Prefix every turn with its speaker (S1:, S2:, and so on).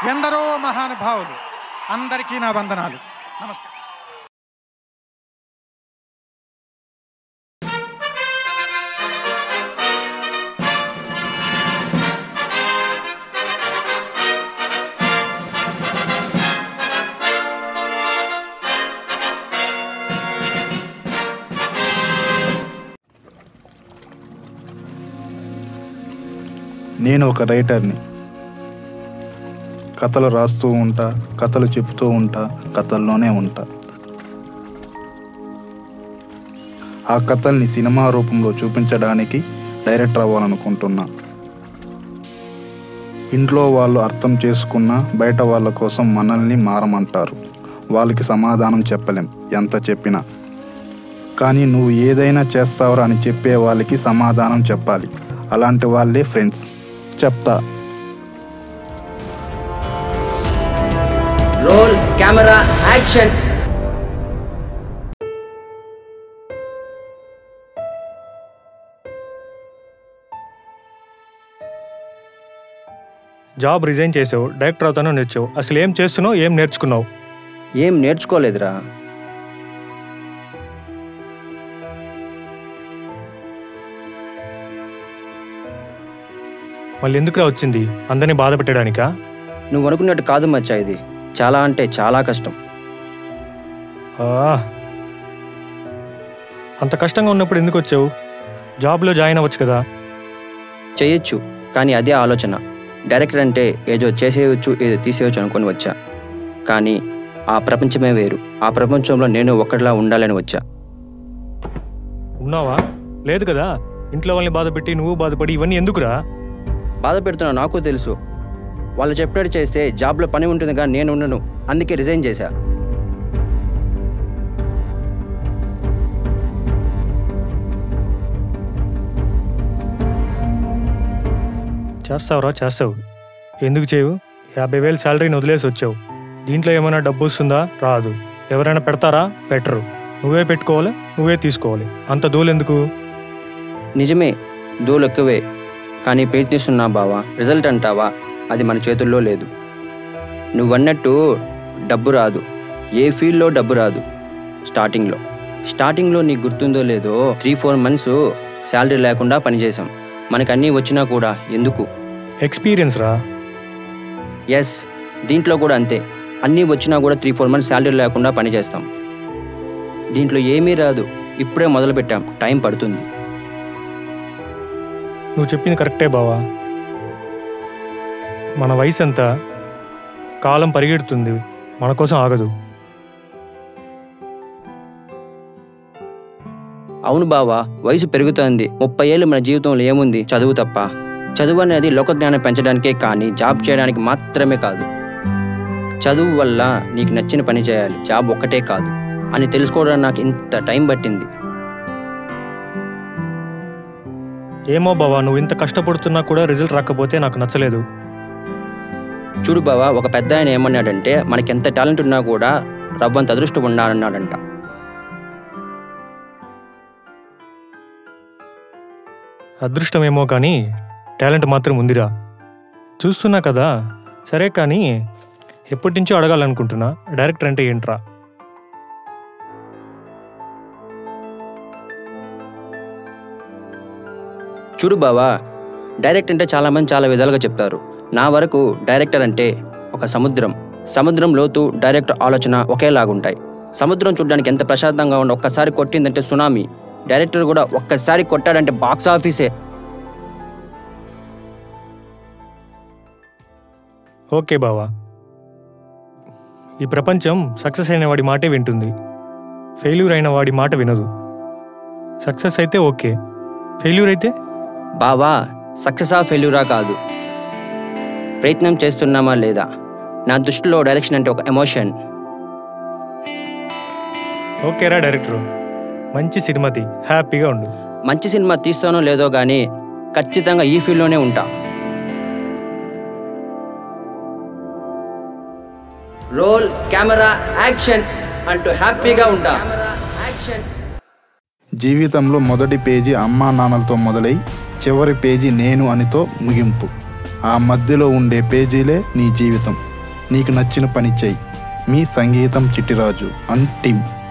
S1: ఎందరో మహానుభావులు అందరికీ నా వందనాలు నమస్కారం
S2: నేను ఒక రైటర్ని కథలు రాస్తూ ఉంటా కథలు చెప్తూ ఉంటా కథల్లోనే ఉంటా ఆ కథల్ని సినిమా రూపంలో చూపించడానికి డైరెక్టర్ అవ్వాలనుకుంటున్నా ఇంట్లో వాళ్ళు అర్థం చేసుకున్న బయట వాళ్ళ కోసం మనల్ని మారమంటారు వాళ్ళకి సమాధానం చెప్పలేం ఎంత చెప్పినా కానీ నువ్వు ఏదైనా చేస్తావురా అని చెప్పే వాళ్ళకి సమాధానం చెప్పాలి అలాంటి వాళ్ళే ఫ్రెండ్స్ చెప్తా
S3: roll camera action
S4: job resign చేసావు డైరెక్టర్ అవుతానో నేర్చావు అసలు ఏం చేస్తున్నావు ఏం నేర్చుకున్నావు
S3: ఏం నేర్చుకోలేదురా
S4: మళ్ళీ ఎందుకురా వచ్చింది అందరినీ బాధ పెట్టడానికా
S3: నువ్వు అనుకున్నట్టు కాదు మచ్చా ఇది చాలా అంటే చాలా కష్టం
S4: ఆ. అంత కష్టంగా ఉన్నప్పుడు ఎందుకు వచ్చావు జాబ్లో జాయిన్ అవ్వచ్చు కదా
S3: చేయొచ్చు కానీ అదే ఆలోచన డైరెక్టర్ అంటే ఏదో చేసేయచ్చు ఏదో తీసేయచ్చు అనుకొని వచ్చా కానీ ఆ ప్రపంచమే వేరు ఆ ప్రపంచంలో నేను ఒక్కడిలా ఉండాలని వచ్చా
S4: ఉన్నావా లేదు కదా ఇంట్లో వాళ్ళని బాధ పెట్టి నువ్వు బాధపడి ఇవన్నీ ఎందుకురా
S3: బాధ పెడుతున్నా నాకు తెలుసు వాళ్ళు చెప్పినట్టు చేస్తే జాబ్లో పని ఉంటుంది కానీ నేను ఉండను అందుకే రిజైన్ చేశా
S4: చేస్తావురా చేస్తావు ఎందుకు చేయవు యాభై వేలు శాలరీని వదిలేసి వచ్చావు దీంట్లో ఏమైనా డబ్బు వస్తుందా రాదు ఎవరైనా పెడతారా పెట్టరు నువ్వే పెట్టుకోవాలి నువ్వే తీసుకోవాలి అంత దూలెందుకు
S3: నిజమే దూలు ఎక్కువే కానీ ప్రయత్నిస్తున్నా బావా రిజల్ట్ అంటావా అది మన చేతుల్లో లేదు నువ్వన్నట్టు డబ్బు రాదు ఏ ఫీల్డ్లో డబ్బు రాదు స్టార్టింగ్లో స్టార్టింగ్లో నీకు గుర్తుందో లేదో త్రీ ఫోర్ మంత్స్ శాలరీ లేకుండా పనిచేసాం మనకు అన్నీ వచ్చినా కూడా ఎందుకు
S4: ఎక్స్పీరియన్స్ రా
S3: ఎస్ దీంట్లో కూడా అంతే అన్నీ వచ్చినా కూడా త్రీ ఫోర్ మంత్స్ శాలరీ లేకుండా పనిచేస్తాం దీంట్లో ఏమీ రాదు ఇప్పుడే మొదలుపెట్టాం టైం పడుతుంది
S4: నువ్వు చెప్పింది కరెక్టే బావా మన వయసు ఎంత కాలం పరిగెడుతుంది మన కోసం ఆగదు
S3: అవును బావా వయసు పెరుగుతోంది ముప్పై ఏళ్ళు మన జీవితంలో ఏముంది చదువు తప్ప చదువు అనేది లోక జ్ఞానం పెంచడానికే కానీ జాబ్ చేయడానికి మాత్రమే కాదు చదువు వల్ల నీకు నచ్చిన పని చేయాలి జాబ్ ఒక్కటే కాదు అని తెలుసుకోవడానికి నాకు ఇంత టైం పట్టింది
S4: ఏమో బావా నువ్వు ఇంత కష్టపడుతున్నా కూడా రిజల్ట్ రాకపోతే నాకు నచ్చలేదు
S3: చూడు బావా ఒక పెద్ద ఆయన ఏమన్నాడంటే మనకి ఎంత టాలెంట్ ఉన్నా కూడా రవ్వంత అదృష్టం ఉండాలన్నాడంట
S4: అదృష్టమేమో కానీ టాలెంట్ మాత్రం ఉందిరా చూస్తున్నా కదా సరే కానీ ఎప్పటి నుంచో అడగాలనుకుంటున్నా డైరెక్టర్ అంటే ఏంట్రా
S3: చూడు బావా డైరెక్ట్ అంటే చాలామంది చాలా విధాలుగా చెప్తారు నా వరకు డైరెక్టర్ అంటే ఒక సముద్రం సముద్రం లోతు డైరెక్టర్ ఆలోచన ఒకేలాగుంటాయి సముద్రం చూడడానికి ఎంత ప్రశాంతంగా ఉండి ఒక్కసారి కొట్టిందంటే సునామీ డైరెక్టర్ కూడా ఒక్కసారి కొట్టాడంటే బాక్స్ ఆఫీసే
S4: ఓకే బావా ఈ ప్రపంచం సక్సెస్ అయిన వాడి మాటే వింటుంది ఫెయిల్యూర్ అయిన వాడి మాట వినదు సక్సెస్ అయితే ఓకే ఫెయిల్యూర్ అయితే
S3: బావా సక్సెసా ఫెయిల్యూరా కాదు ప్రయత్నం చేస్తున్నామా లేదా నా దృష్టిలో డైరెక్షన్ అంటే ఒక ఎమోషన్
S4: ఓకేరా డైరెక్టర్ మంచి సినిమాతి హ్యాపీగా ఉండు
S3: మంచి సినిమా తీస్తానో లేదో కానీ ఖచ్చితంగా ఈ ఫీల్డ్లోనే ఉంటా రోల్ కెమెరా యాక్షన్ అంటూ హ్యాపీగా ఉంటా యాక్షన్
S2: జీవితంలో మొదటి పేజీ అమ్మా నాన్నలతో మొదలై చివరి పేజీ నేను అనితో ముగింపు ఆ మధ్యలో ఉండే పేజీలే నీ జీవితం నీకు నచ్చిన పని చెయ్యి మీ సంగీతం చిట్టిరాజు అండ్ టీమ్